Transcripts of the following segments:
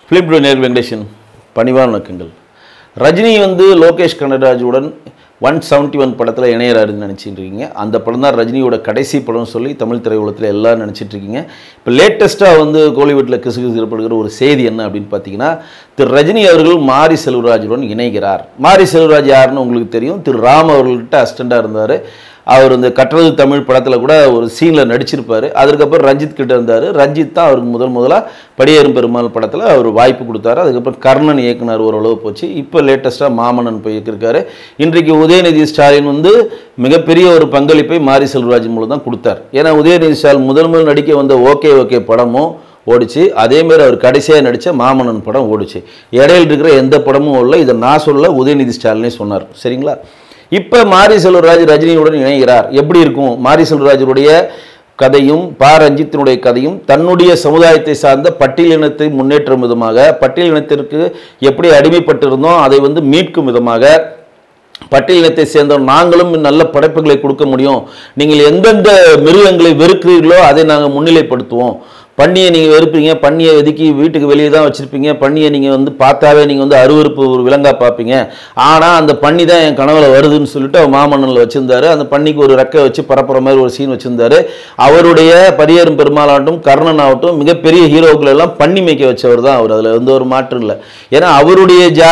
Philip நேர் வெங்கடேஷன் பணிவான வணக்கங்கள் ரஜினி வந்து லோகேஷ் கனகராஜுடன் ஒன் செவன்ட்டி ஒன் படத்தில் இணையறாருன்னு நினச்சிட்டு இருக்கீங்க அந்த படம் தான் ரஜினியோட கடைசி படம்னு சொல்லி தமிழ் திரையுலகத்தில் எல்லாரும் நினச்சிட்டு இருக்கீங்க இப்போ லேட்டஸ்ட்டாக வந்து கோலிவுட்டில் கிசு கிசுப்படுகிற ஒரு செய்தி என்ன அப்படின்னு பார்த்தீங்கன்னா திரு ரஜினி அவர்கள் மாரி செல்வராஜுடன் இணைகிறார் மாரி செல்வராஜ் யாருன்னு உங்களுக்கு தெரியும் திரு ராம் அவர்கள்ட்ட அசிஸ்டண்ட்டாக இருந்தார் அவர் இந்த கற்றது தமிழ் படத்தில் கூட ஒரு சீனில் நடிச்சிருப்பார் அதுக்கப்புறம் ரஞ்சித் கிட்ட இருந்தார் ரஞ்சித் தான் அவருக்கு முதல் முதலாக படியேறும் பெருமாள் படத்தில் அவர் வாய்ப்பு கொடுத்தாரு அதுக்கப்புறம் கர்ணன் இயக்குனர் ஓரளவு போச்சு இப்போ லேட்டஸ்ட்டாக மாமன்னன் போய் இயக்கியிருக்காரு இன்றைக்கு உதயநிதி ஸ்டாலின் வந்து மிகப்பெரிய ஒரு பங்களிப்பை மாரி செல்வராஜ் மூலம் தான் கொடுத்தார் ஏன்னா உதயநிதி ஸ்டாலின் முதல் முதல் நடிக்க வந்த ஓகே ஓகே படமும் ஓடிச்சு அதேமாரி அவர் கடைசியாக நடித்த மாமன்னன் படம் ஓடிச்சு இடையில இருக்கிற எந்த படமும் ஓடல இதை நான் சொல்ல உதயநிதி ஸ்டாலினே சொன்னார் சரிங்களா இப்போ மாரி செல்வராஜ் ரஜினியுடன் இணைகிறார் எப்படி இருக்கும் மாரி செல்வராஜருடைய கதையும் பா ரஞ்சித்தினுடைய கதையும் தன்னுடைய சமுதாயத்தை சார்ந்த பட்டியலினத்தை முன்னேற்றும் விதமாக பட்டியலினத்திற்கு எப்படி அடிமைப்பட்டிருந்தோம் அதை வந்து மீட்கும் விதமாக பட்டியலினத்தை சேர்ந்த நாங்களும் நல்ல படைப்புகளை கொடுக்க முடியும் நீங்கள் எந்தெந்த மிருகங்களை வெறுக்கிறீர்களோ அதை நாங்கள் முன்னிலைப்படுத்துவோம் பன்னியை நீங்கள் வெறுப்பீங்க பன்னியை ஒதுக்கி வீட்டுக்கு வெளியே தான் வச்சுருப்பீங்க பன்னியை நீங்கள் வந்து பார்த்தாவே நீங்கள் வந்து அருவருப்பு ஒரு விலங்கா பார்ப்பீங்க ஆனால் அந்த பன்னி தான் என் கனவுல வருதுன்னு சொல்லிட்டு அவர் மாமன்னனில் வச்சுருந்தாரு அந்த பன்னிக்கு ஒரு ரெக்கை வச்சு பரப்புற மாதிரி ஒரு சீன் வச்சுருந்தாரு அவருடைய பரியேறும் பெருமாளாகட்டும் கர்ணன் ஆகட்டும் மிகப்பெரிய ஹீரோக்கள் எல்லாம் பன்னி மேய்க்க வச்சவர் தான் அவர் அதில் எந்த ஒரு மாற்றம் இல்லை ஏன்னா அவருடைய ஜா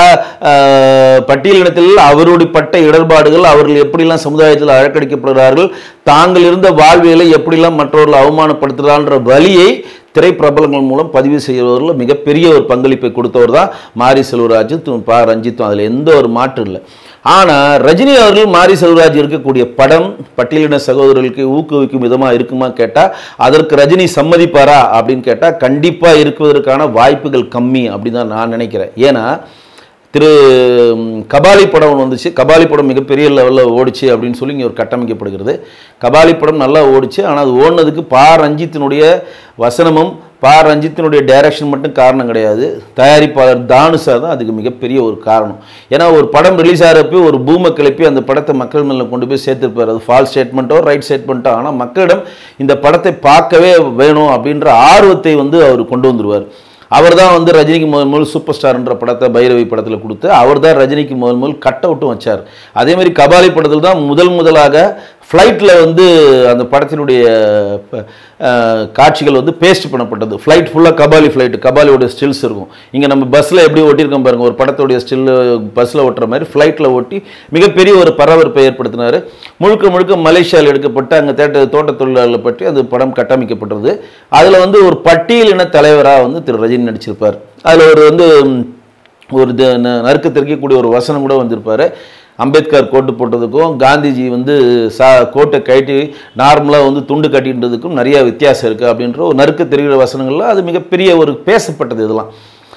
ஆஹ், பட்டியலினத்தில் அவருடைய பட்ட இடர்பாடுகள் அவர்கள் எப்படிலாம் சமுதாயத்தில் அழக்கடிக்கப்படுகிறார்கள் தாங்கள் இருந்த வாழ்வியலை எப்படிலாம் மற்றவர்கள் அவமானப்படுத்துகிறான்ற வழியை திரைப்பிரபலங்கள் மூலம் பதிவு செய்வதில் மிகப்பெரிய ஒரு பங்களிப்பை கொடுத்தவர் தான் மாரி செல்வராஜும் து- பா ரஞ்சித்தும் அதில் எந்த ஒரு மாற்றம் இல்லை ஆனால் ரஜினி அவர்கள் மாரி செல்வராஜ் இருக்கக்கூடிய படம் பட்டியலின சகோதரர்களுக்கு ஊக்குவிக்கும் விதமாக இருக்குமா கேட்டால் அதற்கு ரஜினி சம்மதிப்பாரா அப்படின்னு கேட்டால் கண்டிப்பாக இருக்குவதற்கான வாய்ப்புகள் கம்மி அப்படின்னு தான் நான் நினைக்கிறேன் ஏன்னா திரு ம், கபாலி படம் ஒன்று வந்துச்சு கபாலி படம் மிகப்பெரிய லெவலில் ஓடிச்சு அப்படின்னு சொல்லி இங்கே ஒரு கட்டமைக்கப்படுகிறது கபாலி படம் நல்லா ஓடிச்சு ஆனால் அது ஓடினதுக்கு பா ரஞ்சித்தினுடைய வசனமும் பா ரஞ்சித்தினுடைய டைரக்ஷன் மட்டும் காரணம் கிடையாது தயாரிப்பாளர் தானுஷா தான் அதுக்கு மிகப்பெரிய ஒரு காரணம் ஏன்னா ஒரு படம் ரிலீஸ் ஆகிறப்போ ஒரு பூமை கிளப்பி அந்த படத்தை மக்கள் மேலே கொண்டு போய் சேர்த்துருப்பார் அது ஃபால்ஸ் ஸ்டேட்மெண்ட்டோ ரைட் ஸ்டேட்மெண்ட்டோ ஆனால் மக்களிடம் இந்த படத்தை பார்க்கவே வேணும் அப்படின்ற ஆர்வத்தை வந்து அவர் கொண்டு வந்துருவார் அவர் தான் வந்து ரஜினிக்கு முதல் முதல் சூப்பர் ஸ்டார்ன்ற படத்தை பைரவி படத்தில் கொடுத்து அவர் தான் ரஜினிக்கு முதல் முதல் கட் அவுட்டும் வச்சார் அதே மாதிரி கபாலி படத்தில் தான் முதல் முதலாக ஃப்ளைட்டில் வந்து அந்த படத்தினுடைய ப- அஹ், காட்சிகள் வந்து பேஸ்ட் பண்ணப்பட்டது ஃப்ளைட் ஃபுல்லாக கபாலி ஃப்ளைட் கபாலியோட ஸ்டில்ஸ் இருக்கும் இங்கே நம்ம பஸ்ஸில் எப்படி ஓட்டியிருக்கோம் பாருங்கள் ஒரு படத்துடைய ஸ்டில் பஸ்ஸில் ஓட்டுற மாதிரி ஃப்ளைட்டில் ஓட்டி மிகப்பெரிய ஒரு பரபரப்பை ஏற்படுத்தினார் முழுக்க முழுக்க மலேசியாவில் எடுக்கப்பட்ட அங்கே தேட்ட தோட்ட தொழிலாளர்களை பற்றி அந்த படம் கட்டமைக்கப்பட்டது அதில் வந்து ஒரு பட்டியலின தலைவராக வந்து திரு ரஜினி நடிச்சிருப்பார் அதில் ஒரு வந்து ம், ஒரு த- ந- நறுக்கு தெரிக்கக்கூடிய ஒரு வசனம் கூட வந்திருப்பார் அம்பேத்கர் கோட்டு போட்டதுக்கும் காந்திஜி வந்து சா கோட்டை கட்டி நார்மலாக வந்து துண்டு கட்டின்றதுக்கும் நிறைய வித்தியாசம் இருக்குது அப்படின்ற ஒரு நறுக்கு தெரிகிற வசனங்கள்ல அது மிகப்பெரிய ஒரு பேசப்பட்டது இதெல்லாம்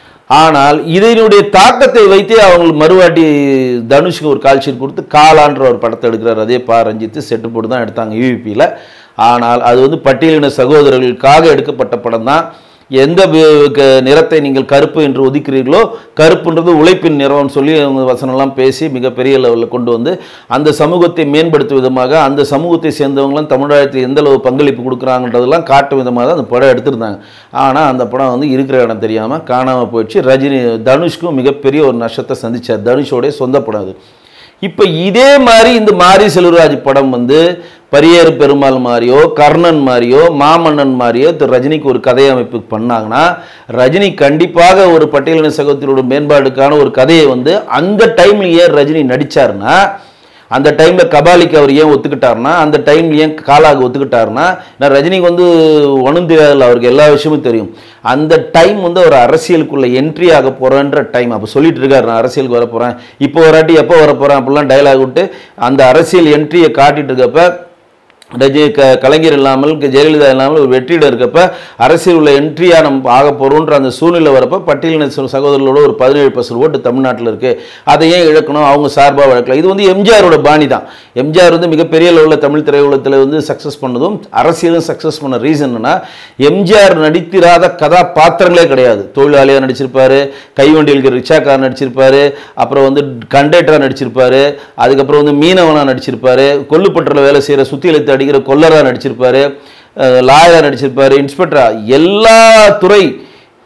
ஆனால் இதனுடைய தாக்கத்தை வைத்தே அவங்க மறுவாட்டி தனுஷுக்கு ஒரு கால்ஷீட் கொடுத்து காலான்ற ஒரு படத்தை எடுக்கிறார் அதே பா ரஞ்சித்து செட்டு போட்டு தான் எடுத்தாங்க யூவிபியில் ஆனால் அது வந்து பட்டியலின சகோதரர்களுக்காக எடுக்கப்பட்ட படம் தான் எந்த வி- க- நிறத்தை நீங்கள் கருப்பு என்று ஒதுக்கிறீர்களோ கருப்புன்றது உழைப்பின் நிறம்னு சொல்லி அவங்க வசனம்லாம் பேசி மிகப்பெரிய லெவலில் கொண்டு வந்து அந்த சமூகத்தை மேம்படுத்தும் விதமாக அந்த சமூகத்தை சேர்ந்தவங்களாம் தமிழகத்தில் எந்த அளவு பங்களிப்பு கொடுக்குறாங்கன்றதெல்லாம் காட்டும் விதமாக தான் அந்த படம் எடுத்திருந்தாங்க ஆனால் அந்த படம் வந்து இருக்கிற இடம் தெரியாமல் காணாமல் போயிடுச்சு ரஜினி தனுஷ்க்கும் மிகப்பெரிய ஒரு நஷ்டத்தை சந்திச்சார் தனுஷோடைய சொந்த படம் அது இப்போ இதே மாதிரி இந்த மாரி செல்வராஜ் படம் வந்து பரியேறு பெருமாள் மாதிரியோ கர்ணன் மாதிரியோ மாமன்னன் மாதிரியோ திரு ரஜினிக்கு ஒரு கதை அமைப்பு பண்ணாங்கன்னா ரஜினி கண்டிப்பாக ஒரு பட்டியலின சகோதரோட மேம்பாடுக்கான ஒரு கதையை வந்து அந்த டைம்ல ஏன் ரஜினி நடிச்சாருன்னா அந்த டைமில் கபாலிக்கு அவர் ஏன் ஒத்துக்கிட்டாருன்னா அந்த டைம்ல ஏன் காலாக ஒத்துக்கிட்டாருன்னா நான் ரஜினிக்கு வந்து ஒன்றும் தெரியாதுல்ல அவருக்கு எல்லா விஷயமும் தெரியும் அந்த டைம் வந்து அவர் அரசியலுக்குள்ள என்ட்ரி ஆக போகிறேன்ற டைம் அப்போ சொல்லிட்டு இருக்காரு நான் அரசியலுக்கு வர போகிறேன் இப்போ வராட்டி எப்போ வர போகிறேன் அப்படிலாம் டைலாக் விட்டு அந்த அரசியல் என்ட்ரியை காட்டிட்டு இருக்கப்ப ரஜினி க கலைஞர் இல்லாமல் க- ஜெயலலிதா இல்லாமல் ஒரு வெற்றிடம் இருக்கப்ப அரசியல் உள்ள என்ட்ரியாக நம்ம ஆக போகிறோன்ற அந்த சூழ்நிலை வரப்ப பட்டியலின ச- சகோதரர்களோட ஒரு பதினேழு பர்சன்ட் ஓட்டு தமிழ்நாட்டில் இருக்குது அதை ஏன் இழக்கணும் அவங்க சார்பாக வழக்கலாம் இது வந்து எம்ஜிஆரோட பாணி தான் எம்ஜிஆர் வந்து மிகப்பெரிய லெவலில் தமிழ் திரையுலகத்தில் வந்து சக்ஸஸ் பண்ணதும் அரசியலும் சக்ஸஸ் பண்ண ரீசன் என்னன்னா எம்ஜிஆர் நடித்திராத கதாபாத்திரங்களே கிடையாது தொழிலாளியாக நடிச்சிருப்பாரு கைவண்டியில் ரிக்ஷாக்கார் நடிச்சிருப்பாரு அப்புறம் வந்து கண்டக்டராக நடிச்சிருப்பாரு அதுக்கப்புறம் வந்து மீனவனாக நடிச்சிருப்பாரு கொல்லுப்பட்டில் வேலை செய்கிற சுத்தி இழுத்து அடிக்கிற கொல்லராக நடிச்சிருப்பாரு லாயராக நடிச்சிருப்பாரு இன்ஸ்பெக்டரா எல்லா துறை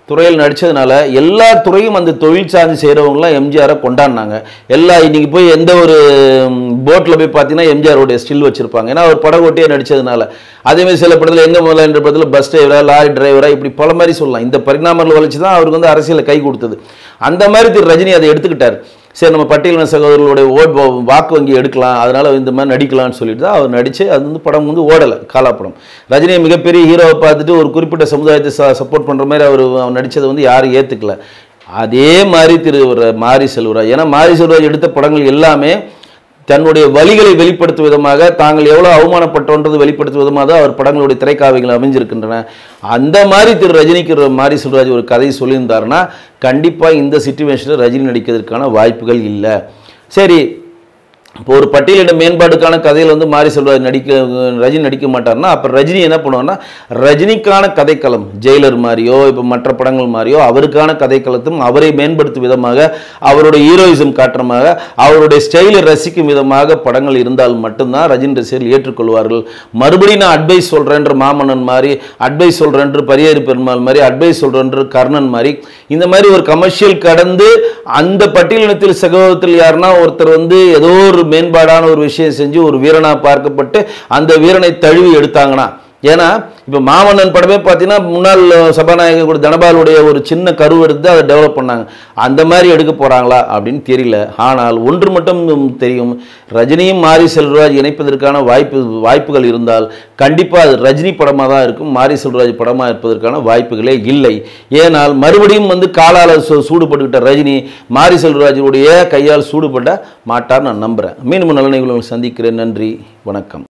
துறையில் நடித்ததுனால எல்லா துறையும் அந்த தொழில் சார்ந்து செய்கிறவங்களாம் எம்ஜிஆரை கொண்டாடினாங்க எல்லா இன்னைக்கு போய் எந்த ஒரு போட்டில் போய் பார்த்தீங்கன்னா எம்ஜிஆருடைய ஸ்டில் வச்சுருப்பாங்க ஏன்னா அவர் படகோட்டியே நடித்ததுனால அதேமாதிரி சில படத்தில் எங்கே முதல்ல என்ற படத்தில் பஸ் டிரைவரா லாரி டிரைவரா இப்படி பல மாதிரி சொல்லலாம் இந்த பரிணாமங்கள் வளர்ச்சி தான் அவருக்கு வந்து அரசியலில் கை கொடுத்தது அந்த மாதிரி திரு ரஜினி அதை எடுத்துக்கிட்டார் சரி நம்ம பட்டியலின சகோதரர்களுடைய ஓட் வாக்கு வங்கி எடுக்கலாம் அதனால இந்த மாதிரி நடிக்கலாம்னு சொல்லிட்டு தான் அவர் நடிச்சு அது வந்து படம் வந்து ஓடலை காலா படம் ரஜினியை மிகப்பெரிய ஹீரோவை பார்த்துட்டு ஒரு குறிப்பிட்ட சமுதாயத்தை சப்போர்ட் பண்ணுற மாதிரி அவர் அவர் நடித்ததை வந்து யாரும் ஏற்றுக்கல அதே மாதிரி திரு ர- மாரி செல்வராஜ் ஏன்னா மாரி செல்வராஜ் எடுத்த படங்கள் எல்லாமே தன்னுடைய வழிகளை வெளிப்படுத்தும் விதமாக தாங்கள் எவ்வளோ அவமானப்பட்டோன்றது வெளிப்படுத்தும் விதமாக தான் அவர் படங்களுடைய திரைக்காவிகள் அமைஞ்சிருக்கின்றன அந்த மாதிரி திரு ரஜினிக்கு ஒரு மாரி செல்வராஜ் ஒரு கதை சொல்லியிருந்தாருன்னா கண்டிப்பாக இந்த சுச்சுவேஷனில் ரஜினி நடிக்கிறதுக்கான வாய்ப்புகள் இல்லை சரி இப்போ ஒரு பட்டியலிட மேம்பாடுக்கான கதையில் வந்து மாரி செல்வராஜ் நடிக்க ரஜினி நடிக்க மாட்டார்னா அப்போ ரஜினி என்ன பண்ணுவார்னா ரஜினிக்கான கதைக்களம் ஜெயிலர் மாதிரியோ இப்போ மற்ற படங்கள் மாதிரியோ அவருக்கான கதைக்களத்தும் அவரை மேம்படுத்தும் விதமாக அவருடைய ஹீரோயிசம் காட்டுறமாக அவருடைய ஸ்டைலை ரசிக்கும் விதமாக படங்கள் இருந்தால் மட்டும்தான் ரஜினி ரசிகர்கள் ஏற்றுக்கொள்வார்கள் மறுபடியும் நான் அட்வைஸ் சொல்கிறேன்ற மாமன்னன் மாதிரி அட்வைஸ் சொல்கிறேன்று பரியேறு பெருமாள் மாதிரி அட்வைஸ் சொல்கிறேன்று கர்ணன் மாதிரி இந்த மாதிரி ஒரு கமர்ஷியல் கடந்து அந்த பட்டியலினத்தில் சகோதரத்தில் யாருன்னா ஒருத்தர் வந்து ஏதோ ஒரு மேம்பாடான ஒரு விஷயம் செஞ்சு ஒரு வீரனா பார்க்கப்பட்டு அந்த வீரனை தழுவி எடுத்தாங்கன்னா ஏன்னா இப்போ மாமன்னன் படமே பார்த்தீங்கன்னா முன்னாள் சபாநாயகர் கூட தனபாலுடைய ஒரு சின்ன கருவு எடுத்து அதை டெவலப் பண்ணாங்க அந்த மாதிரி எடுக்க போகிறாங்களா அப்படின்னு தெரியல ஆனால் ஒன்று மட்டும் தெரியும் ரஜினியும் மாரி செல்வராஜ் இணைப்பதற்கான வாய்ப்பு வாய்ப்புகள் இருந்தால் கண்டிப்பாக அது ரஜினி படமாக தான் இருக்கும் மாரி செல்வராஜ் படமாக இருப்பதற்கான வாய்ப்புகளே இல்லை ஏனால் மறுபடியும் வந்து காலால் சூ- சூடுபட்டுக்கிட்ட ரஜினி மாரி செல்வராஜுடைய கையால் சூடுபட மாட்டார் நான் நம்புகிறேன் மீண்டும் நல்ல நிகழ்வுகளை சந்திக்கிறேன் நன்றி வணக்கம்